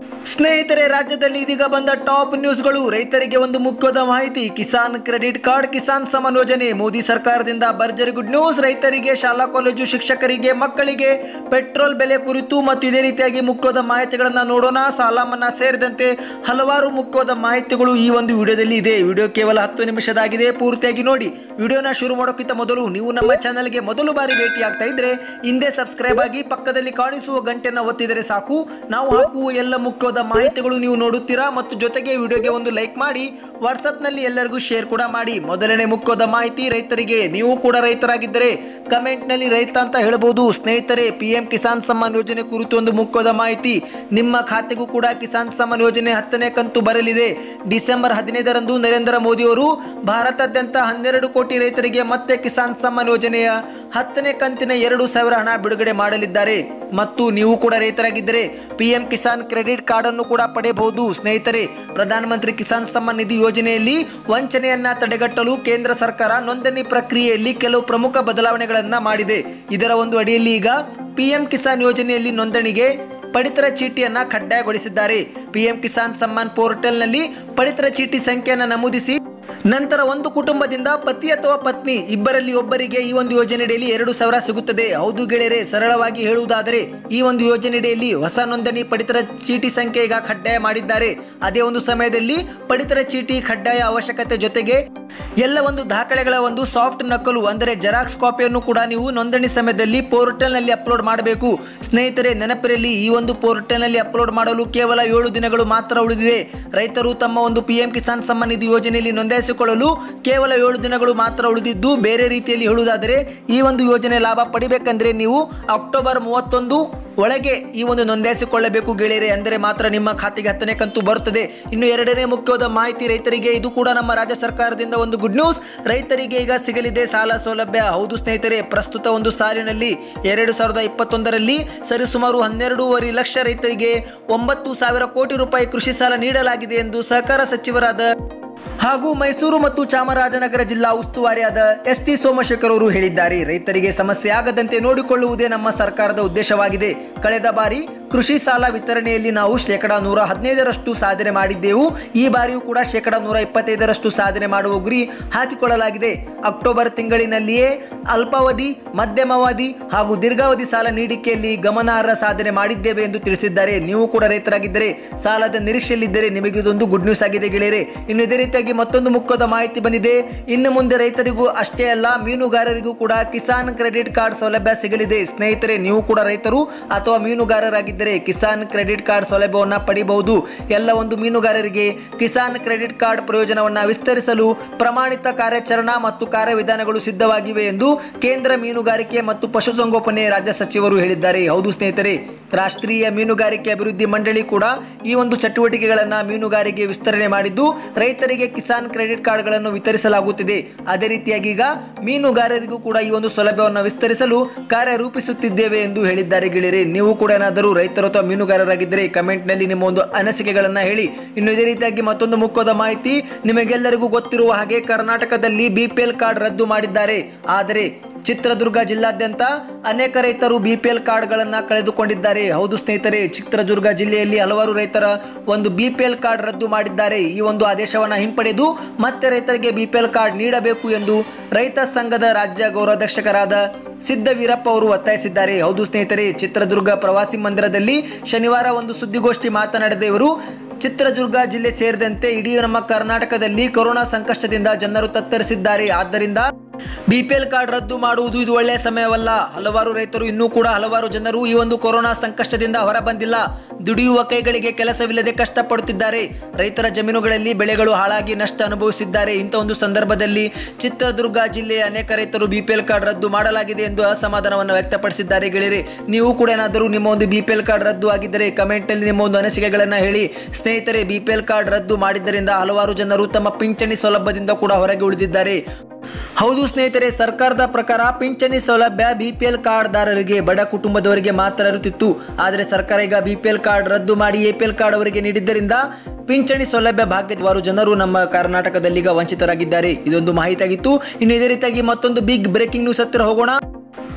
ಸ್ನೇಹಿತರೆ ರಾಜ್ಯದಲ್ಲಿ ಇದೀಗ ಬಂದ ಟಾಪ್ ನ್ಯೂಸ್ಗಳು ರೈತರಿಗೆ ಒಂದು ಮುಖ್ಯದ ಮಾಹಿತಿ ಕಿಸಾನ್ ಕ್ರೆಡಿಟ್ ಕಾರ್ಡ್ ಕಿಸಾನ್ ಸಮಾನ್ ಯೋಜನೆ ಮೋದಿ ಸರ್ಕಾರದಿಂದ ಭರ್ಜರಿ ಗುಡ್ ನ್ಯೂಸ್ ರೈತರಿಗೆ ಶಾಲಾ ಕಾಲೇಜು ಶಿಕ್ಷಕರಿಗೆ ಮಕ್ಕಳಿಗೆ ಪೆಟ್ರೋಲ್ ಬೆಲೆ ಕುರಿತು ಮತ್ತು ಇದೇ ರೀತಿಯಾಗಿ ಮುಖ್ಯದ ಮಾಹಿತಿಗಳನ್ನು ನೋಡೋಣ ಸಾಲ ಮನ್ನಾ ಸೇರಿದಂತೆ ಹಲವಾರು ಮುಖ್ಯದ ಮಾಹಿತಿಗಳು ಈ ಒಂದು ವಿಡಿಯೋದಲ್ಲಿ ಇದೆ ವಿಡಿಯೋ ಕೇವಲ ಹತ್ತು ನಿಮಿಷದಾಗಿದೆ ಪೂರ್ತಿಯಾಗಿ ನೋಡಿ ವಿಡಿಯೋನ ಶುರು ಮಾಡೋಕ್ಕಿಂತ ಮೊದಲು ನೀವು ನಮ್ಮ ಚಾನಲ್ಗೆ ಮೊದಲು ಬಾರಿ ಭೇಟಿ ಆಗ್ತಾ ಇದ್ರೆ ಹಿಂದೆ ಸಬ್ಸ್ಕ್ರೈಬ್ ಆಗಿ ಪಕ್ಕದಲ್ಲಿ ಕಾಣಿಸುವ ಗಂಟೆನ ಒತ್ತಿದರೆ ಸಾಕು ನಾವು ಹಾಕುವ ಎಲ್ಲ ಮುಖ್ಯವಾದ ಮಾಹಿತಿಗಳು ನೀವು ನೋಡುತ್ತೀರಾ ಮತ್ತು ಜೊತೆಗೆ ವಿಡಿಯೋಗೆ ಒಂದು ಲೈಕ್ ಮಾಡಿ ವಾಟ್ಸಪ್ನಲ್ಲಿ ಎಲ್ಲರಿಗೂ ಶೇರ್ ಕೂಡ ಮಾಡಿ ಮೊದಲನೇ ಮುಖ್ಯವಾದ ಮಾಹಿತಿ ರೈತರಿಗೆ ನೀವು ಕೂಡ ರೈತರಾಗಿದ್ದರೆ ಕಮೆಂಟ್ನಲ್ಲಿ ರೈತ ಅಂತ ಹೇಳ್ಬೋದು ಸ್ನೇಹಿತರೆ ಪಿ ಎಂ ಕಿಸಾನ್ ಸಮ್ಮಾನ್ ಯೋಜನೆ ಕುರಿತು ಒಂದು ಮುಖ್ಯವಾದ ಮಾಹಿತಿ ನಿಮ್ಮ ಖಾತೆಗೂ ಕೂಡ ಕಿಸಾನ್ ಸಮ್ಮಾನ್ ಯೋಜನೆ ಹತ್ತನೇ ಕಂತು ಬರಲಿದೆ ಡಿಸೆಂಬರ್ ಹದಿನೈದರಂದು ನರೇಂದ್ರ ಮೋದಿಯವರು ಭಾರತಾದ್ಯಂತ ಹನ್ನೆರಡು ಕೋಟಿ ರೈತರಿಗೆ ಮತ್ತೆ ಕಿಸಾನ್ ಸಮ್ಮಾನ್ ಯೋಜನೆಯ ಹತ್ತನೇ ಕಂತಿನ ಎರಡು ಸಾವಿರ ಹಣ ಬಿಡುಗಡೆ ಮಾಡಲಿದ್ದಾರೆ ಮತ್ತು ನೀವು ಕೂಡ ರೈತರಾಗಿದ್ದರೆ P M Kisan credit card ಅನ್ನು ಕೂಡ ಪಡೆಯಬಹುದು ಸ್ನೇಹಿತರೆ ಪ್ರಧಾನಮಂತ್ರಿ ಕಿಸಾನ್ ಸಮ್ಮಾನ್ ನಿಧಿ ಯೋಜನೆಯಲ್ಲಿ ವಂಚನೆಯನ್ನ ತಡೆಗಟ್ಟಲು ಕೇಂದ್ರ ಸರ್ಕಾರ ನೋಂದಣಿ ಪ್ರಕ್ರಿಯೆಯಲ್ಲಿ ಕೆಲವು ಪ್ರಮುಖ ಬದಲಾವಣೆಗಳನ್ನ ಮಾಡಿದೆ ಇದರ ಒಂದು ಅಡಿಯಲ್ಲಿ ಈಗ ಪಿ ಎಂ ಕಿಸಾನ್ ಯೋಜನೆಯಲ್ಲಿ ನೋಂದಣಿಗೆ ಪಡಿತರ ಚೀಟಿಯನ್ನ ಕಡ್ಡಾಯಗೊಳಿಸಿದ್ದಾರೆ ಪಿಎಂ ಕಿಸಾನ್ ಸಮ್ಮಾನ್ ಪೋರ್ಟಲ್ನಲ್ಲಿ ಪಡಿತರ ಚೀಟಿ ಸಂಖ್ಯೆಯನ್ನು ನಮೂದಿಸಿ ನಂತರ ಒಂದು ಕುಟುಂಬದಿಂದ ಪತಿ ಅಥವಾ ಪತ್ನಿ ಇಬ್ಬರಲ್ಲಿ ಒಬ್ಬರಿಗೆ ಈ ಒಂದು ಯೋಜನೆಯಡಿಯಲ್ಲಿ ಎರಡು ಸಾವಿರ ಸಿಗುತ್ತದೆ ಹೌದು ಗೆಳೆಯರೆ ಸರಳವಾಗಿ ಹೇಳುವುದಾದರೆ ಈ ಒಂದು ಯೋಜನೆಯಡಿಯಲ್ಲಿ ಹೊಸ ನೋಂದಣಿ ಪಡಿತರ ಚೀಟಿ ಸಂಖ್ಯೆ ಈಗ ಕಡ್ಡಾಯ ಮಾಡಿದ್ದಾರೆ ಅದೇ ಒಂದು ಸಮಯದಲ್ಲಿ ಪಡಿತರ ಚೀಟಿ ಕಡ್ಡಾಯ ಅವಶ್ಯಕತೆ ಜೊತೆಗೆ ಎಲ್ಲ ಒಂದು ದಾಖಲೆಗಳ ಒಂದು ಸಾಫ್ಟ್ ನಕಲು ಅಂದರೆ ಜೆರಾಕ್ಸ್ ಕಾಪಿಯನ್ನು ಕೂಡ ನೀವು ನೋಂದಣಿ ಸಮಯದಲ್ಲಿ ಪೋರ್ಟಲ್ನಲ್ಲಿ ಅಪ್ಲೋಡ್ ಮಾಡಬೇಕು ಸ್ನೇಹಿತರೆ ನೆನಪಿರಲಿ ಈ ಒಂದು ಪೋರ್ಟಲ್ನಲ್ಲಿ ಅಪ್ಲೋಡ್ ಮಾಡಲು ಕೇವಲ ಏಳು ದಿನಗಳು ಮಾತ್ರ ಉಳಿದಿದೆ ರೈತರು ತಮ್ಮ ಒಂದು ಪಿ ಎಂ ಕಿಸಾನ್ ಸಮ್ಮಾನ್ ನಿಧಿ ಯೋಜನೆಯಲ್ಲಿ ನೋಂದಾಯಿಸಿಕೊಳ್ಳಲು ಕೇವಲ ಏಳು ದಿನಗಳು ಮಾತ್ರ ಉಳಿದಿದ್ದು ಬೇರೆ ರೀತಿಯಲ್ಲಿ ಹೇಳುವುದಾದರೆ ಈ ಒಂದು ಯೋಜನೆ ಲಾಭ ಪಡಿಬೇಕಂದ್ರೆ ನೀವು ಅಕ್ಟೋಬರ್ ಮೂವತ್ತೊಂದು ಒಳಗೆ ಈ ಒಂದು ನೋಂದಾಯಿಸಿಕೊಳ್ಳಬೇಕು ಗೆಳೆಯರೆ ಅಂದರೆ ಮಾತ್ರ ನಿಮ್ಮ ಖಾತೆಗೆ ಹತ್ತನೇ ಕಂತು ಬರುತ್ತದೆ ಇನ್ನು ಎರಡನೇ ಮುಖ್ಯವಾದ ಮಾಹಿತಿ ರೈತರಿಗೆ ಇದು ಕೂಡ ನಮ್ಮ ರಾಜ್ಯ ಸರ್ಕಾರದಿಂದ ಒಂದು ಗುಡ್ ನ್ಯೂಸ್ ರೈತರಿಗೆ ಈಗ ಸಿಗಲಿದೆ ಸಾಲ ಸೌಲಭ್ಯ ಹೌದು ಸ್ನೇಹಿತರೆ ಪ್ರಸ್ತುತ ಒಂದು ಸಾಲಿನಲ್ಲಿ ಎರಡು ಸಾವಿರದ ಇಪ್ಪತ್ತೊಂದರಲ್ಲಿ ಸರಿಸುಮಾರು ಹನ್ನೆರಡೂವರೆ ಲಕ್ಷ ರೈತರಿಗೆ ಒಂಬತ್ತು ಸಾವಿರ ಕೋಟಿ ರೂಪಾಯಿ ಕೃಷಿ ಸಾಲ ನೀಡಲಾಗಿದೆ ಎಂದು ಸಹಕಾರ ಸಚಿವರಾದ ಹಾಗೂ ಮೈಸೂರು ಮತ್ತು ಚಾಮರಾಜನಗರ ಜಿಲ್ಲಾ ಉಸ್ತುವಾರಿಯಾದ ಎಸ್ ಟಿ ಸೋಮಶೇಖರ್ ಅವರು ಹೇಳಿದ್ದಾರೆ ರೈತರಿಗೆ ಸಮಸ್ಯೆ ಆಗದಂತೆ ನೋಡಿಕೊಳ್ಳುವುದೇ ನಮ್ಮ ಸರ್ಕಾರದ ಉದ್ದೇಶವಾಗಿದೆ ಕಳೆದ ಬಾರಿ ಕೃಷಿ ಸಾಲ ವಿತರಣೆಯಲ್ಲಿ ನಾವು ಶೇಕಡ ನೂರ ಹದಿನೈದರಷ್ಟು ಸಾಧನೆ ಮಾಡಿದ್ದೆವು ಈ ಬಾರಿಯೂ ಕೂಡ ಶೇಕಡ ನೂರ ಇಪ್ಪತ್ತೈದರಷ್ಟು ಸಾಧನೆ ಮಾಡುವ ಗುರಿ ಹಾಕಿಕೊಳ್ಳಲಾಗಿದೆ ಅಕ್ಟೋಬರ್ ತಿಂಗಳಿನಲ್ಲಿಯೇ ಅಲ್ಪಾವಧಿ ಮಧ್ಯಮಾವಧಿ ಹಾಗೂ ದೀರ್ಘಾವಧಿ ಸಾಲ ನೀಡಿಕೆಯಲ್ಲಿ ಗಮನಾರ್ಹ ಸಾಧನೆ ಮಾಡಿದ್ದೇವೆ ಎಂದು ತಿಳಿಸಿದ್ದಾರೆ ನೀವು ಕೂಡ ರೈತರಾಗಿದ್ದರೆ ಸಾಲದ ನಿರೀಕ್ಷೆಯಲ್ಲಿದ್ದರೆ ನಿಮಗೆ ಇದೊಂದು ಗುಡ್ ನ್ಯೂಸ್ ಆಗಿದೆ ಗೆಳೆಯರೆ ಇನ್ನು ಇದೇ ರೀತಿಯಾಗಿ ಮತ್ತೊಂದು ಮುಖ್ಯದ ಮಾಹಿತಿ ಬಂದಿದೆ ಇನ್ನು ಮುಂದೆ ರೈತರಿಗೂ ಅಷ್ಟೇ ಅಲ್ಲ ಮೀನುಗಾರರಿಗೂ ಕೂಡ ಕಿಸಾನ್ ಕ್ರೆಡಿಟ್ ಕಾರ್ಡ್ ಸೌಲಭ್ಯ ಸಿಗಲಿದೆ ಸ್ನೇಹಿತರೆ ನೀವು ಕೂಡ ರೈತರು ಅಥವಾ ಮೀನುಗಾರರಾಗಿದ್ದರೆ ಕಿಸಾನ್ ಕ್ರೆಡಿಟ್ ಕಾರ್ಡ್ ಸೌಲಭ್ಯವನ್ನು ಪಡಿಬಹುದು ಎಲ್ಲ ಒಂದು ಮೀನುಗಾರರಿಗೆ ಕಿಸಾನ್ ಕ್ರೆಡಿಟ್ ಕಾರ್ಡ್ ಪ್ರಯೋಜನವನ್ನು ವಿಸ್ತರಿಸಲು ಪ್ರಮಾಣಿತ ಕಾರ್ಯಾಚರಣಾ ಮತ್ತು ಕಾರ್ಯವಿಧಾನಗಳು ಸಿದ್ಧವಾಗಿವೆ ಎಂದು ಕೇಂದ್ರ ಮೀನುಗಾರಿಕೆ ಮತ್ತು ಪಶುಸಂಗೋಪನೆ ರಾಜ್ಯ ಸಚಿವರು ಹೇಳಿದ್ದಾರೆ ಹೌದು ಸ್ನೇಹಿತರೆ ರಾಷ್ಟ್ರೀಯ ಮೀನುಗಾರಿಕೆ ಅಭಿವೃದ್ಧಿ ಮಂಡಳಿ ಕೂಡ ಈ ಒಂದು ಚಟುವಟಿಕೆಗಳನ್ನು ಮೀನುಗಾರಿಕೆ ವಿಸ್ತರಣೆ ಮಾಡಿದ್ದು ರೈತರಿಗೆ ಕಿಸಾನ್ ಕ್ರೆಡಿಟ್ ಕಾರ್ಡ್ಗಳನ್ನು ವಿತರಿಸಲಾಗುತ್ತಿದೆ ಅದೇ ರೀತಿಯಾಗಿ ಈಗ ಮೀನುಗಾರರಿಗೂ ಕೂಡ ಈ ಒಂದು ಸೌಲಭ್ಯವನ್ನು ವಿಸ್ತರಿಸಲು ಕಾರ್ಯರೂಪಿಸುತ್ತಿದ್ದೇವೆ ಎಂದು ಹೇಳಿದ್ದಾರೆ ಗೆಳೆಯರೆ ನೀವು ಕೂಡ ಏನಾದರೂ ರೈತರು ಅಥವಾ ಮೀನುಗಾರರಾಗಿದ್ದರೆ ಕಮೆಂಟ್ನಲ್ಲಿ ನಿಮ್ಮ ಒಂದು ಅನಿಸಿಕೆಗಳನ್ನು ಹೇಳಿ ಇನ್ನು ಇದೇ ರೀತಿಯಾಗಿ ಮತ್ತೊಂದು ಮುಖ್ಯದ ಮಾಹಿತಿ ನಿಮಗೆಲ್ಲರಿಗೂ ಗೊತ್ತಿರುವ ಹಾಗೆ ಕರ್ನಾಟಕದಲ್ಲಿ ಬಿ ಪಿ ಎಲ್ ಕಾರ್ಡ್ ರದ್ದು ಮಾಡಿದ್ದಾರೆ ಆದರೆ ಚಿತ್ರದುರ್ಗ ಜಿಲ್ಲಾದ್ಯಂತ ಅನೇಕ ರೈತರು ಬಿ ಪಿ ಎಲ್ ಕಾರ್ಡ್ಗಳನ್ನು ಕಳೆದುಕೊಂಡಿದ್ದಾರೆ ಹೌದು ಸ್ನೇಹಿತರೆ ಚಿತ್ರದುರ್ಗ ಜಿಲ್ಲೆಯಲ್ಲಿ ಹಲವಾರು ರೈತರ ಒಂದು ಬಿ ಪಿ ಎಲ್ ಕಾರ್ಡ್ ರದ್ದು ಮಾಡಿದ್ದಾರೆ ಈ ಒಂದು ಆದೇಶವನ್ನು ಹಿಂಪಡೆದು ಮತ್ತೆ ರೈತರಿಗೆ ಬಿ ಪಿ ಎಲ್ ಕಾರ್ಡ್ ನೀಡಬೇಕು ಎಂದು ರೈತ ಸಂಘದ ರಾಜ್ಯ ಗೌರವಾಧ್ಯಕ್ಷಕರಾದ ಸಿದ್ಧ ವೀರಪ್ಪ ಅವರು ಒತ್ತಾಯಿಸಿದ್ದಾರೆ ಹೌದು ಸ್ನೇಹಿತರೆ ಚಿತ್ರದುರ್ಗ ಪ್ರವಾಸಿ ಮಂದಿರದಲ್ಲಿ ಶನಿವಾರ ಒಂದು ಸುದ್ದಿಗೋಷ್ಠಿ ಮಾತನಾಡಿದ ಇವರು ಚಿತ್ರದುರ್ಗ ಜಿಲ್ಲೆ ಸೇರಿದಂತೆ ಇಡೀ ನಮ್ಮ ಕರ್ನಾಟಕದಲ್ಲಿ ಕೊರೋನಾ ಸಂಕಷ್ಟದಿಂದ ಜನರು ತತ್ತರಿಸಿದ್ದಾರೆ ಆದ್ದರಿಂದ ಬಿಪಿಎಲ್ ಕಾರ್ಡ್ ರದ್ದು ಮಾಡುವುದು ಇದು ಒಳ್ಳೆಯ ಸಮಯವಲ್ಲ ಹಲವಾರು ರೈತರು ಇನ್ನೂ ಕೂಡ ಹಲವಾರು ಜನರು ಈ ಒಂದು ಕೊರೋನಾ ಸಂಕಷ್ಟದಿಂದ ಹೊರಬಂದಿಲ್ಲ ದುಡಿಯುವ ಕೈಗಳಿಗೆ ಕೆಲಸವಿಲ್ಲದೆ ಕಷ್ಟಪಡುತ್ತಿದ್ದಾರೆ ರೈತರ ಜಮೀನುಗಳಲ್ಲಿ ಬೆಳೆಗಳು ಹಾಳಾಗಿ ನಷ್ಟ ಅನುಭವಿಸಿದ್ದಾರೆ ಇಂಥ ಒಂದು ಸಂದರ್ಭದಲ್ಲಿ ಚಿತ್ರದುರ್ಗ ಜಿಲ್ಲೆಯ ಅನೇಕ ರೈತರು ಬಿಪಿಎಲ್ ಕಾರ್ಡ್ ರದ್ದು ಮಾಡಲಾಗಿದೆ ಎಂದು ಅಸಮಾಧಾನವನ್ನು ವ್ಯಕ್ತಪಡಿಸಿದ್ದಾರೆ ಗೆಳೆಯರೆ ನೀವು ಕೂಡ ಏನಾದರೂ ನಿಮ್ಮ ಒಂದು ಬಿಪಿಎಲ್ ಕಾರ್ಡ್ ರದ್ದು ಆಗಿದ್ದರೆ ಕಮೆಂಟ್ನಲ್ಲಿ ನಿಮ್ಮ ಒಂದು ಅನಿಸಿಕೆಗಳನ್ನು ಹೇಳಿ ಸ್ನೇಹಿತರೆ ಬಿಪಿಎಲ್ ಕಾರ್ಡ್ ರದ್ದು ಮಾಡಿದ್ದರಿಂದ ಹಲವಾರು ಜನರು ತಮ್ಮ ಪಿಂಚಣಿ ಸೌಲಭ್ಯದಿಂದ ಕೂಡ ಹೊರಗೆ ಉಳಿದಿದ್ದಾರೆ ಹೌದು ಸ್ನೇಹಿತರೆ ಸರ್ಕಾರದ ಪ್ರಕಾರ ಪಿಂಚಣಿ ಸೌಲಭ್ಯ ಬಿಪಿಎಲ್ ಕಾರ್ಡ್ದಾರರಿಗೆ ಬಡ ಕುಟುಂಬದವರಿಗೆ ಮಾತ್ರ ಇರುತ್ತಿತ್ತು ಆದರೆ ಸರ್ಕಾರ ಈಗ ಬಿಪಿಎಲ್ ಕಾರ್ಡ್ ರದ್ದು ಮಾಡಿ ಎಪಿಎಲ್ ಕಾರ್ಡ್ ಅವರಿಗೆ ನೀಡಿದ್ದರಿಂದ ಪಿಂಚಣಿ ಸೌಲಭ್ಯ ಭಾಗ್ಯದವಾರು ಜನರು ನಮ್ಮ ಕರ್ನಾಟಕದಲ್ಲಿ ಈಗ ವಂಚಿತರಾಗಿದ್ದಾರೆ ಇದೊಂದು ಮಾಹಿತಿ ಆಗಿತ್ತು ಇನ್ನು ಇದೇ ರೀತಿಯಾಗಿ ಮತ್ತೊಂದು ಬಿಗ್ ಬ್ರೇಕಿಂಗ್ ನ್ಯೂಸ್ ಹತ್ತಿರ ಹೋಗೋಣ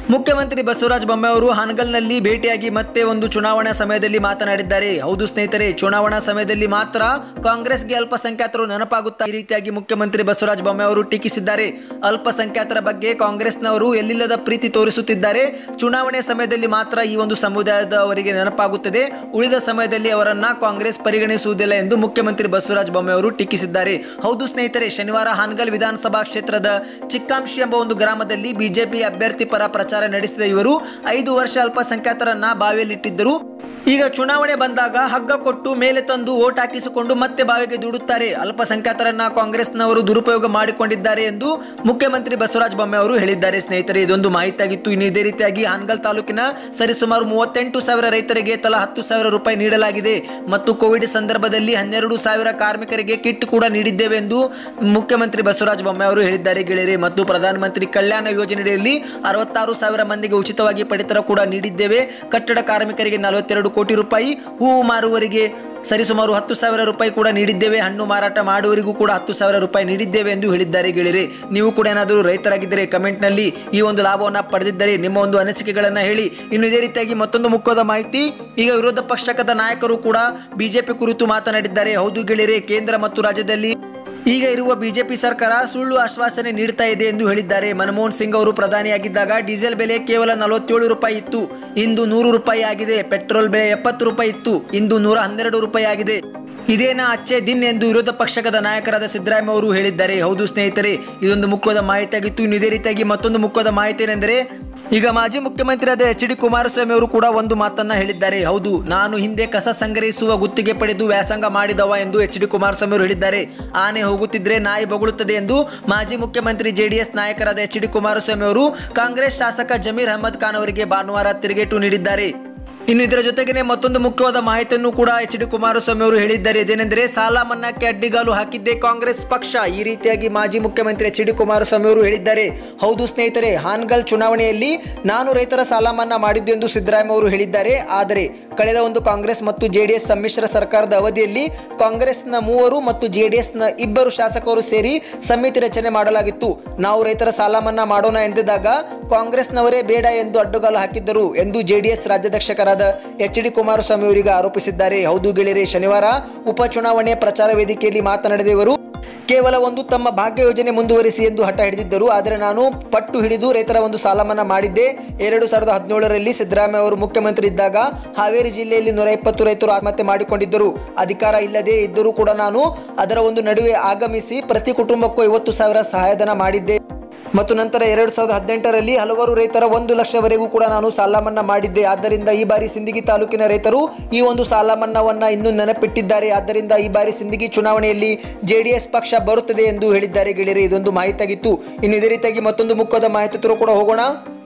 ಮುಖ್ಯಮಂತ್ರಿ ಬಸವರಾಜ ಬೊಮ್ಮಾಯಿ ಅವರು ಹಾನಗಲ್ನಲ್ಲಿ ಭೇಟಿಯಾಗಿ ಮತ್ತೆ ಒಂದು ಚುನಾವಣಾ ಸಮಯದಲ್ಲಿ ಮಾತನಾಡಿದ್ದಾರೆ ಹೌದು ಸ್ನೇಹಿತರೆ ಚುನಾವಣಾ ಸಮಯದಲ್ಲಿ ಮಾತ್ರ ಕಾಂಗ್ರೆಸ್ಗೆ ಅಲ್ಪಸಂಖ್ಯಾತರು ನೆನಪಾಗುತ್ತಾ ಈ ರೀತಿಯಾಗಿ ಮುಖ್ಯಮಂತ್ರಿ ಬಸವರಾಜ ಬೊಮ್ಮಾಯಿ ಅವರು ಟೀಕಿಸಿದ್ದಾರೆ ಅಲ್ಪಸಂಖ್ಯಾತರ ಬಗ್ಗೆ ಕಾಂಗ್ರೆಸ್ನವರು ಎಲ್ಲಿಲ್ಲದ ಪ್ರೀತಿ ತೋರಿಸುತ್ತಿದ್ದಾರೆ ಚುನಾವಣೆ ಸಮಯದಲ್ಲಿ ಮಾತ್ರ ಈ ಒಂದು ಸಮುದಾಯದವರಿಗೆ ನೆನಪಾಗುತ್ತದೆ ಉಳಿದ ಸಮಯದಲ್ಲಿ ಅವರನ್ನ ಕಾಂಗ್ರೆಸ್ ಪರಿಗಣಿಸುವುದಿಲ್ಲ ಎಂದು ಮುಖ್ಯಮಂತ್ರಿ ಬಸವರಾಜ ಬೊಮ್ಮಾಯಿ ಅವರು ಟೀಕಿಸಿದ್ದಾರೆ ಹೌದು ಸ್ನೇಹಿತರೆ ಶನಿವಾರ ಹಾನಗಲ್ ವಿಧಾನಸಭಾ ಕ್ಷೇತ್ರದ ಚಿಕ್ಕಾಂಶಿ ಎಂಬ ಒಂದು ಗ್ರಾಮದಲ್ಲಿ ಬಿಜೆಪಿ ಅಭ್ಯರ್ಥಿ ಪರ ಪ್ರಚಾರ ನಡೆಸಿದ ಇವರು ಐದು ವರ್ಷ ಅಲ್ಪಸಂಖ್ಯಾತರನ್ನ ಬಾವಿಯಲ್ಲಿಟ್ಟಿದ್ದರು ಈಗ ಚುನಾವಣೆ ಬಂದಾಗ ಹಗ್ಗ ಕೊಟ್ಟು ಮೇಲೆ ತಂದು ಓಟ್ ಹಾಕಿಸಿಕೊಂಡು ಮತ್ತೆ ಬಾವಿಗೆ ದೂಡುತ್ತಾರೆ ಅಲ್ಪಸಂಖ್ಯಾತರನ್ನ ಕಾಂಗ್ರೆಸ್ನವರು ದುರುಪಯೋಗ ಮಾಡಿಕೊಂಡಿದ್ದಾರೆ ಎಂದು ಮುಖ್ಯಮಂತ್ರಿ ಬಸವರಾಜ ಬೊಮ್ಮಾಯಿ ಅವರು ಹೇಳಿದ್ದಾರೆ ಸ್ನೇಹಿತರೆ ಇದೊಂದು ಮಾಹಿತಿಯಾಗಿತ್ತು ಇನ್ನು ಇದೇ ರೀತಿಯಾಗಿ ಹಾನಗಲ್ ತಾಲೂಕಿನ ಸರಿಸುಮಾರು ಮೂವತ್ತೆಂಟು ಸಾವಿರ ರೈತರಿಗೆ ತಲಾ ಹತ್ತು ಸಾವಿರ ರೂಪಾಯಿ ನೀಡಲಾಗಿದೆ ಮತ್ತು ಕೋವಿಡ್ ಸಂದರ್ಭದಲ್ಲಿ ಹನ್ನೆರಡು ಸಾವಿರ ಕಾರ್ಮಿಕರಿಗೆ ಕಿಟ್ ಕೂಡ ನೀಡಿದ್ದೇವೆ ಎಂದು ಮುಖ್ಯಮಂತ್ರಿ ಬಸವರಾಜ ಬೊಮ್ಮಾಯಿ ಅವರು ಹೇಳಿದ್ದಾರೆ ಗೆಳೆಯರೆ ಮತ್ತು ಪ್ರಧಾನಮಂತ್ರಿ ಕಲ್ಯಾಣ ಯೋಜನೆಯಲ್ಲಿ ಅರವತ್ತಾರು ಸಾವಿರ ಮಂದಿಗೆ ಉಚಿತವಾಗಿ ಪಡಿತರ ಕೂಡ ನೀಡಿದ್ದೇವೆ ಕಟ್ಟಡ ಕಾರ್ಮಿಕರಿಗೆ ನಲವತ್ತೆರಡು ಕೋಟಿ ರೂಪಾಯಿ ಹೂವು ಮಾರುವವರಿಗೆ ಸರಿಸುಮಾರು ಹತ್ತು ಸಾವಿರ ರೂಪಾಯಿ ಕೂಡ ನೀಡಿದ್ದೇವೆ ಹಣ್ಣು ಮಾರಾಟ ಮಾಡುವವರಿಗೂ ಕೂಡ ಹತ್ತು ಸಾವಿರ ರೂಪಾಯಿ ನೀಡಿದ್ದೇವೆ ಎಂದು ಹೇಳಿದ್ದಾರೆ ಗೆಳೆಯರೆ ನೀವು ಕೂಡ ಏನಾದರೂ ರೈತರಾಗಿದ್ದರೆ ಕಮೆಂಟ್ನಲ್ಲಿ ಈ ಒಂದು ಲಾಭವನ್ನು ಪಡೆದಿದ್ದರೆ ನಿಮ್ಮ ಒಂದು ಅನಿಸಿಕೆಗಳನ್ನು ಹೇಳಿ ಇನ್ನು ಇದೇ ರೀತಿಯಾಗಿ ಮತ್ತೊಂದು ಮುಖ್ಯವಾದ ಮಾಹಿತಿ ಈಗ ವಿರೋಧ ಪಕ್ಷದ ನಾಯಕರು ಕೂಡ ಬಿಜೆಪಿ ಕುರಿತು ಮಾತನಾಡಿದ್ದಾರೆ ಹೌದು ಗೆಳೆಯರೆ ಕೇಂದ್ರ ಮತ್ತು ರಾಜ್ಯದಲ್ಲಿ ಈಗ ಇರುವ ಬಿಜೆಪಿ ಸರ್ಕಾರ ಸುಳ್ಳು ಆಶ್ವಾಸನೆ ನೀಡ್ತಾ ಇದೆ ಎಂದು ಹೇಳಿದ್ದಾರೆ ಮನಮೋಹನ್ ಸಿಂಗ್ ಅವರು ಪ್ರಧಾನಿಯಾಗಿದ್ದಾಗ ಡೀಸೆಲ್ ಬೆಲೆ ಕೇವಲ ನಲವತ್ತೇಳು ರೂಪಾಯಿ ಇತ್ತು ಇಂದು ನೂರು ರೂಪಾಯಿ ಆಗಿದೆ ಪೆಟ್ರೋಲ್ ಬೆಲೆ ಎಪ್ಪತ್ತು ರೂಪಾಯಿ ಇತ್ತು ಇಂದು ನೂರ ಹನ್ನೆರಡು ರೂಪಾಯಿ ಆಗಿದೆ ಇದೇನಾ ಅಚ್ಚೆ ದಿನ್ ಎಂದು ವಿರೋಧ ಪಕ್ಷದ ನಾಯಕರಾದ ಸಿದ್ದರಾಮಯ್ಯ ಅವರು ಹೇಳಿದ್ದಾರೆ ಹೌದು ಸ್ನೇಹಿತರೆ ಇದೊಂದು ಮುಖ್ಯವಾದ ಮಾಹಿತಿಯಾಗಿತ್ತು ಇನ್ನು ಇದೇ ರೀತಿಯಾಗಿ ಮತ್ತೊಂದು ಮುಖ್ಯವಾದ ಮಾಹಿತಿ ಏನೆಂದರೆ ಈಗ ಮಾಜಿ ಮುಖ್ಯಮಂತ್ರಿಯಾದ ಎಚ್ ಡಿ ಕುಮಾರಸ್ವಾಮಿ ಅವರು ಕೂಡ ಒಂದು ಮಾತನ್ನ ಹೇಳಿದ್ದಾರೆ ಹೌದು ನಾನು ಹಿಂದೆ ಕಸ ಸಂಗ್ರಹಿಸುವ ಗುತ್ತಿಗೆ ಪಡೆದು ವ್ಯಾಸಂಗ ಮಾಡಿದವ ಎಂದು ಎಚ್ ಡಿ ಕುಮಾರಸ್ವಾಮಿ ಅವರು ಹೇಳಿದ್ದಾರೆ ಆನೆ ಹೋಗುತ್ತಿದ್ರೆ ನಾಯಿ ಬೊಗಳುತ್ತದೆ ಎಂದು ಮಾಜಿ ಮುಖ್ಯಮಂತ್ರಿ ಜೆಡಿಎಸ್ ನಾಯಕರಾದ ಎಚ್ ಡಿ ಕುಮಾರಸ್ವಾಮಿ ಅವರು ಕಾಂಗ್ರೆಸ್ ಶಾಸಕ ಜಮೀರ್ ಅಹಮದ್ ಖಾನ್ ಅವರಿಗೆ ಭಾನುವಾರ ತಿರುಗೇಟು ನೀಡಿದ್ದಾರೆ ಇನ್ನು ಇದರ ಜೊತೆಗೇನೆ ಮತ್ತೊಂದು ಮುಖ್ಯವಾದ ಮಾಹಿತಿಯನ್ನು ಕೂಡ ಎಚ್ ಡಿ ಕುಮಾರಸ್ವಾಮಿ ಅವರು ಹೇಳಿದ್ದಾರೆ ಇದೇನೆಂದರೆ ಸಾಲ ಮನ್ನಾಕ್ಕೆ ಅಡ್ಡಿಗಾಲು ಹಾಕಿದ್ದೇ ಕಾಂಗ್ರೆಸ್ ಪಕ್ಷ ಈ ರೀತಿಯಾಗಿ ಮಾಜಿ ಮುಖ್ಯಮಂತ್ರಿ ಎಚ್ ಡಿ ಕುಮಾರಸ್ವಾಮಿ ಅವರು ಹೇಳಿದ್ದಾರೆ ಹೌದು ಸ್ನೇಹಿತರೆ ಹಾನ್ಗಲ್ ಚುನಾವಣೆಯಲ್ಲಿ ನಾನು ರೈತರ ಸಾಲ ಮನ್ನಾ ಮಾಡಿದ್ದು ಎಂದು ಸಿದ್ದರಾಮಯ್ಯ ಅವರು ಹೇಳಿದ್ದಾರೆ ಆದರೆ ಕಳೆದ ಒಂದು ಕಾಂಗ್ರೆಸ್ ಮತ್ತು ಜೆಡಿಎಸ್ ಸಮ್ಮಿಶ್ರ ಸರ್ಕಾರದ ಅವಧಿಯಲ್ಲಿ ಕಾಂಗ್ರೆಸ್ನ ಮೂವರು ಮತ್ತು ಜೆಡಿಎಸ್ನ ಇಬ್ಬರು ಶಾಸಕರು ಸೇರಿ ಸಮಿತಿ ರಚನೆ ಮಾಡಲಾಗಿತ್ತು ನಾವು ರೈತರ ಸಾಲ ಮನ್ನಾ ಮಾಡೋಣ ಎಂದಿದ್ದಾಗ ಕಾಂಗ್ರೆಸ್ನವರೇ ಬೇಡ ಎಂದು ಅಡ್ಡುಗಾಲು ಹಾಕಿದ್ದರು ಎಂದು ಜೆಡಿಎಸ್ ರಾಜ್ಯಾಧ್ಯಕ್ಷರಾದ ಎಚ್ ಡಿ ಕುಮಾರಸ್ವಾಮಿ ಅವರಿಗೆ ಆರೋಪಿಸಿದ್ದಾರೆ ಹೌದು ಗೆಳೆಯರೆ ಶನಿವಾರ ಉಪಚುನಾವಣೆ ಪ್ರಚಾರ ವೇದಿಕೆಯಲ್ಲಿ ಮಾತನಾಡಿದ ಇವರು ಕೇವಲ ಒಂದು ತಮ್ಮ ಭಾಗ್ಯ ಯೋಜನೆ ಮುಂದುವರಿಸಿ ಎಂದು ಹಠ ಹಿಡಿದಿದ್ದರು ಆದರೆ ನಾನು ಪಟ್ಟು ಹಿಡಿದು ರೈತರ ಒಂದು ಸಾಲ ಮನ್ನಾ ಮಾಡಿದ್ದೆ ಎರಡು ಸಾವಿರದ ಹದಿನೇಳರಲ್ಲಿ ಸಿದ್ದರಾಮಯ್ಯ ಅವರು ಮುಖ್ಯಮಂತ್ರಿ ಇದ್ದಾಗ ಹಾವೇರಿ ಜಿಲ್ಲೆಯಲ್ಲಿ ನೂರ ಇಪ್ಪತ್ತು ರೈತರು ಆತ್ಮಹತ್ಯೆ ಮಾಡಿಕೊಂಡಿದ್ದರು ಅಧಿಕಾರ ಇಲ್ಲದೆ ಇದ್ದರೂ ಕೂಡ ನಾನು ಅದರ ಒಂದು ನಡುವೆ ಆಗಮಿಸಿ ಪ್ರತಿ ಕುಟುಂಬಕ್ಕೂ ಐವತ್ತು ಸಾವಿರ ಸಹಾಯಧನ ಮಾಡಿದ್ದೆ ಮತ್ತು ನಂತರ ಎರಡು ಸಾವಿರದ ಹದಿನೆಂಟರಲ್ಲಿ ಹಲವಾರು ರೈತರ ಒಂದು ಲಕ್ಷವರೆಗೂ ಕೂಡ ನಾನು ಸಾಲ ಮನ್ನಾ ಮಾಡಿದ್ದೆ ಆದ್ದರಿಂದ ಈ ಬಾರಿ ಸಿಂದಗಿ ತಾಲೂಕಿನ ರೈತರು ಈ ಒಂದು ಸಾಲ ಮನ್ನಾವನ್ನ ಇನ್ನೂ ನೆನಪಿಟ್ಟಿದ್ದಾರೆ ಆದ್ದರಿಂದ ಈ ಬಾರಿ ಸಿಂದಗಿ ಚುನಾವಣೆಯಲ್ಲಿ ಜೆಡಿಎಸ್ ಪಕ್ಷ ಬರುತ್ತದೆ ಎಂದು ಹೇಳಿದ್ದಾರೆ ಗೆಳೆಯರೆ ಇದೊಂದು ಮಾಹಿತಿಯಾಗಿತ್ತು ಇನ್ನು ಇದೇ ರೀತಿಯಾಗಿ ಮತ್ತೊಂದು ಮುಖ್ಯವಾದ ಮಾಹಿತಿ ತರ ಕೂಡ ಹೋಗೋಣ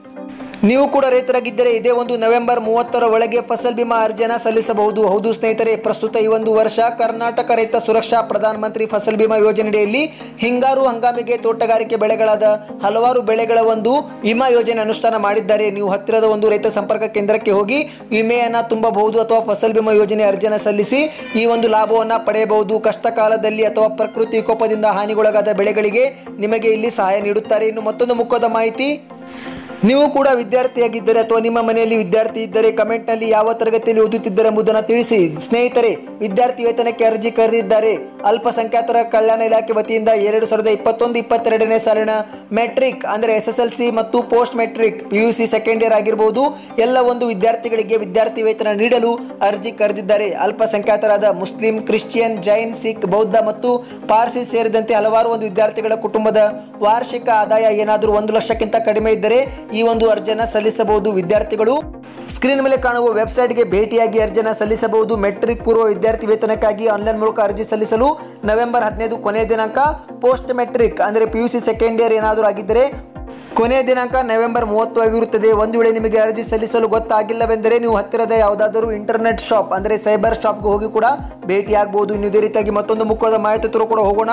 ನೀವು ಕೂಡ ರೈತರಾಗಿದ್ದರೆ ಇದೇ ಒಂದು ನವೆಂಬರ್ ಮೂವತ್ತರ ಒಳಗೆ ಫಸಲ್ ಬಿಮಾ ಅರ್ಜಿಯನ್ನು ಸಲ್ಲಿಸಬಹುದು ಹೌದು ಸ್ನೇಹಿತರೆ ಪ್ರಸ್ತುತ ಈ ಒಂದು ವರ್ಷ ಕರ್ನಾಟಕ ರೈತ ಸುರಕ್ಷಾ ಪ್ರಧಾನಮಂತ್ರಿ ಫಸಲ್ ಬಿಮಾ ಯೋಜನೆಯಡಿಯಲ್ಲಿ ಹಿಂಗಾರು ಹಂಗಾಮಿಗೆ ತೋಟಗಾರಿಕೆ ಬೆಳೆಗಳಾದ ಹಲವಾರು ಬೆಳೆಗಳ ಒಂದು ವಿಮಾ ಯೋಜನೆ ಅನುಷ್ಠಾನ ಮಾಡಿದ್ದಾರೆ ನೀವು ಹತ್ತಿರದ ಒಂದು ರೈತ ಸಂಪರ್ಕ ಕೇಂದ್ರಕ್ಕೆ ಹೋಗಿ ವಿಮೆಯನ್ನು ತುಂಬಬಹುದು ಅಥವಾ ಫಸಲ್ ಬಿಮಾ ಯೋಜನೆ ಅರ್ಜಿಯನ್ನು ಸಲ್ಲಿಸಿ ಈ ಒಂದು ಲಾಭವನ್ನು ಪಡೆಯಬಹುದು ಕಷ್ಟ ಕಾಲದಲ್ಲಿ ಅಥವಾ ಪ್ರಕೃತಿ ವಿಕೋಪದಿಂದ ಹಾನಿಗೊಳಗಾದ ಬೆಳೆಗಳಿಗೆ ನಿಮಗೆ ಇಲ್ಲಿ ಸಹಾಯ ನೀಡುತ್ತಾರೆ ಇನ್ನು ಮತ್ತೊಂದು ಮುಖ್ಯದ ಮಾಹಿತಿ ನೀವು ಕೂಡ ವಿದ್ಯಾರ್ಥಿಯಾಗಿದ್ದರೆ ಅಥವಾ ನಿಮ್ಮ ಮನೆಯಲ್ಲಿ ವಿದ್ಯಾರ್ಥಿ ಇದ್ದರೆ ಕಮೆಂಟ್ನಲ್ಲಿ ಯಾವ ತರಗತಿಯಲ್ಲಿ ಓದುತ್ತಿದ್ದರೆ ಎಂಬುದನ್ನು ತಿಳಿಸಿ ಸ್ನೇಹಿತರೆ ವಿದ್ಯಾರ್ಥಿ ವೇತನಕ್ಕೆ ಅರ್ಜಿ ಕರೆದಿದ್ದಾರೆ ಅಲ್ಪಸಂಖ್ಯಾತರ ಕಲ್ಯಾಣ ಇಲಾಖೆ ವತಿಯಿಂದ ಎರಡು ಸಾವಿರದ ಇಪ್ಪತ್ತೊಂದು ಇಪ್ಪತ್ತೆರಡನೇ ಸಾಲಿನ ಮೆಟ್ರಿಕ್ ಅಂದರೆ ಎಸ್ ಎಸ್ ಎಲ್ ಸಿ ಮತ್ತು post matric P U C second year ಆಗಿರ್ಬೋದು ಎಲ್ಲ ಒಂದು ವಿದ್ಯಾರ್ಥಿಗಳಿಗೆ ವಿದ್ಯಾರ್ಥಿ ವೇತನ ನೀಡಲು ಅರ್ಜಿ ಕರೆದಿದ್ದಾರೆ ಅಲ್ಪಸಂಖ್ಯಾತರಾದ ಮುಸ್ಲಿಂ ಕ್ರಿಶ್ಚಿಯನ್ ಜೈನ್ ಸಿಖ್ ಬೌದ್ಧ ಮತ್ತು ಪಾರ್ಸಿ ಸೇರಿದಂತೆ ಹಲವಾರು ಒಂದು ವಿದ್ಯಾರ್ಥಿಗಳ ಕುಟುಂಬದ ವಾರ್ಷಿಕ ಆದಾಯ ಏನಾದರೂ ಒಂದು ಲಕ್ಷಕ್ಕಿಂತ ಕಡಿಮೆ ಇದ್ದರೆ ಈ ಒಂದು ಅರ್ಜಿಯನ್ನು ಸಲ್ಲಿಸಬಹುದು ವಿದ್ಯಾರ್ಥಿಗಳು ಸ್ಕ್ರೀನ್ ಮೇಲೆ ಕಾಣುವ ವೆಬ್ಸೈಟ್ಗೆ ಭೇಟಿಯಾಗಿ ಅರ್ಜಿಯನ್ನು ಸಲ್ಲಿಸಬಹುದು ಮೆಟ್ರಿಕ್ ಪೂರ್ವ ವಿದ್ಯಾರ್ಥಿ ವೇತನಕ್ಕಾಗಿ ಆನ್ಲೈನ್ ಮೂಲಕ ಅರ್ಜಿ ಸಲ್ಲಿಸಲು ನವೆಂಬರ್ ಹದಿನೈದು ಕೊನೆಯ ದಿನಾಂಕ ಪೋಸ್ಟ್ ಮೆಟ್ರಿಕ್ ಅಂದರೆ P U C second year ಏನಾದರೂ ಆಗಿದ್ದರೆ ಕೊನೆಯ ದಿನಾಂಕ ನವೆಂಬರ್ ಮೂವತ್ತು ಆಗಿರುತ್ತದೆ ಒಂದು ವೇಳೆ ನಿಮಗೆ ಅರ್ಜಿ ಸಲ್ಲಿಸಲು ಗೊತ್ತಾಗಿಲ್ಲವೆಂದರೆ ನೀವು ಹತ್ತಿರದ ಯಾವುದಾದರೂ ಇಂಟರ್ನೆಟ್ ಶಾಪ್ ಅಂದರೆ ಸೈಬರ್ ಶಾಪ್ಗೆ ಹೋಗಿ ಕೂಡ ಭೇಟಿಯಾಗಬಹುದು ಇನ್ನು ಇದೇ ರೀತಿಯಾಗಿ ಮತ್ತೊಂದು ಮುಖ್ಯವಾದ ಮಾಹಿತಿ ತರ ಕೂಡ ಹೋಗೋಣ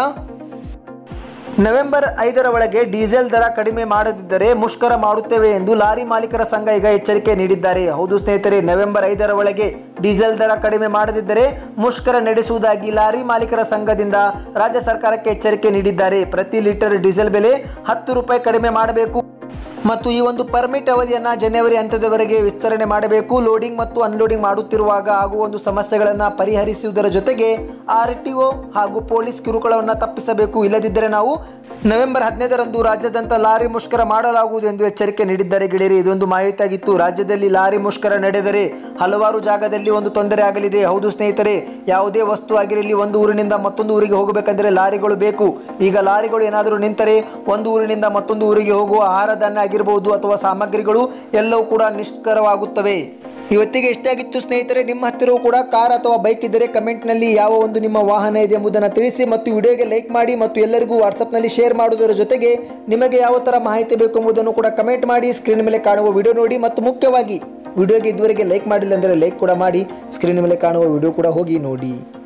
ನವೆಂಬರ್ ಐದರ ಒಳಗೆ ಡೀಸೆಲ್ ದರ ಕಡಿಮೆ ಮಾಡದಿದ್ದರೆ ಮುಷ್ಕರ ಮಾಡುತ್ತೇವೆ ಎಂದು ಲಾರಿ ಮಾಲೀಕರ ಸಂಘ ಈಗ ಎಚ್ಚರಿಕೆ ನೀಡಿದ್ದಾರೆ ಹೌದು ಸ್ನೇಹಿತರೆ ನವೆಂಬರ್ ಐದರ ಒಳಗೆ ಡೀಸೆಲ್ ದರ ಕಡಿಮೆ ಮಾಡದಿದ್ದರೆ ಮುಷ್ಕರ ನಡೆಸುವುದಾಗಿ ಲಾರಿ ಮಾಲೀಕರ ಸಂಘದಿಂದ ರಾಜ್ಯ ಸರ್ಕಾರಕ್ಕೆ ಎಚ್ಚರಿಕೆ ನೀಡಿದ್ದಾರೆ ಪ್ರತಿ ಲೀಟರ್ ಡೀಸೆಲ್ ಬೆಲೆ ಹತ್ತು ರೂಪಾಯಿ ಕಡಿಮೆ ಮಾಡಬೇಕು ಮತ್ತು ಈ ಒಂದು ಪರ್ಮಿಟ್ ಅವಧಿಯನ್ನು ಜನವರಿ ಅಂತ್ಯದವರೆಗೆ ವಿಸ್ತರಣೆ ಮಾಡಬೇಕು ಲೋಡಿಂಗ್ ಮತ್ತು ಅನ್ಲೋಡಿಂಗ್ ಮಾಡುತ್ತಿರುವಾಗ ಆಗುವ ಒಂದು ಸಮಸ್ಯೆಗಳನ್ನು ಪರಿಹರಿಸುವುದರ ಜೊತೆಗೆ ಆರ್ ಟಿ ಒ ಹಾಗೂ ಪೊಲೀಸ್ ಕಿರುಕುಳವನ್ನು ತಪ್ಪಿಸಬೇಕು ಇಲ್ಲದಿದ್ದರೆ ನಾವು ನವೆಂಬರ್ ಹದಿನೈದರಂದು ರಾಜ್ಯಾದ್ಯಂತ ಲಾರಿ ಮುಷ್ಕರ ಮಾಡಲಾಗುವುದು ಎಂದು ಎಚ್ಚರಿಕೆ ನೀಡಿದ್ದಾರೆ ಗೆಳೆಯರಿ ಇದೊಂದು ಮಾಹಿತಿಯಾಗಿತ್ತು ರಾಜ್ಯದಲ್ಲಿ ಲಾರಿ ಮುಷ್ಕರ ನಡೆದರೆ ಹಲವಾರು ಜಾಗದಲ್ಲಿ ಒಂದು ತೊಂದರೆ ಆಗಲಿದೆ ಹೌದು ಸ್ನೇಹಿತರೆ ಯಾವುದೇ ವಸ್ತು ಆಗಿರಲಿ ಒಂದು ಊರಿನಿಂದ ಮತ್ತೊಂದು ಊರಿಗೆ ಹೋಗಬೇಕಂದ್ರೆ ಲಾರಿಗಳು ಬೇಕು ಈಗ ಲಾರಿಗಳು ಏನಾದರೂ ನಿಂತರೆ ಒಂದು ಊರಿನಿಂದ ಮತ್ತೊಂದು ಊರಿಗೆ ಹೋಗುವ ಆಹಾರ ಧಾನ್ಯ ಆಗಿರಬಹುದು ಅಥವಾ ಸಾಮಗ್ರಿಗಳು ಎಲ್ಲವೂ ಕೂಡ ನಿಷ್ಕರವಾಗುತ್ತವೆ ಇವತ್ತಿಗೆ ಎಷ್ಟಾಗಿತ್ತು ಸ್ನೇಹಿತರೆ ನಿಮ್ಮ ಹತ್ತಿರವೂ ಕೂಡ ಕಾರ್ ಅಥವಾ ಬೈಕ್ ಇದ್ದರೆ ಕಮೆಂಟ್ನಲ್ಲಿ ಯಾವ ಒಂದು ನಿಮ್ಮ ವಾಹನ ಇದೆ ಎಂಬುದನ್ನು ತಿಳಿಸಿ ಮತ್ತು ವಿಡಿಯೋಗೆ ಲೈಕ್ ಮಾಡಿ ಮತ್ತು ಎಲ್ಲರಿಗೂ ವಾಟ್ಸಪ್ನಲ್ಲಿ ಶೇರ್ ಮಾಡುವುದರ ಜೊತೆಗೆ ನಿಮಗೆ ಯಾವ ಥರ ಮಾಹಿತಿ ಬೇಕು ಎಂಬುದನ್ನು ಕೂಡ ಕಮೆಂಟ್ ಮಾಡಿ ಸ್ಕ್ರೀನ್ ಮೇಲೆ ಕಾಣುವ ವಿಡಿಯೋ ನೋಡಿ ಮತ್ತು ಮುಖ್ಯವಾಗಿ ವಿಡಿಯೋಗೆ ಇದುವರೆಗೆ ಲೈಕ್ ಮಾಡಿಲ್ಲ ಅಂದರೆ ಲೈಕ್ ಕೂಡ ಮಾಡಿ ಸ್ಕ್ರೀನ್ ಮೇಲೆ ಕಾಣುವ ವಿಡಿಯೋ ಕೂಡ ಹೋಗಿ ನೋಡಿ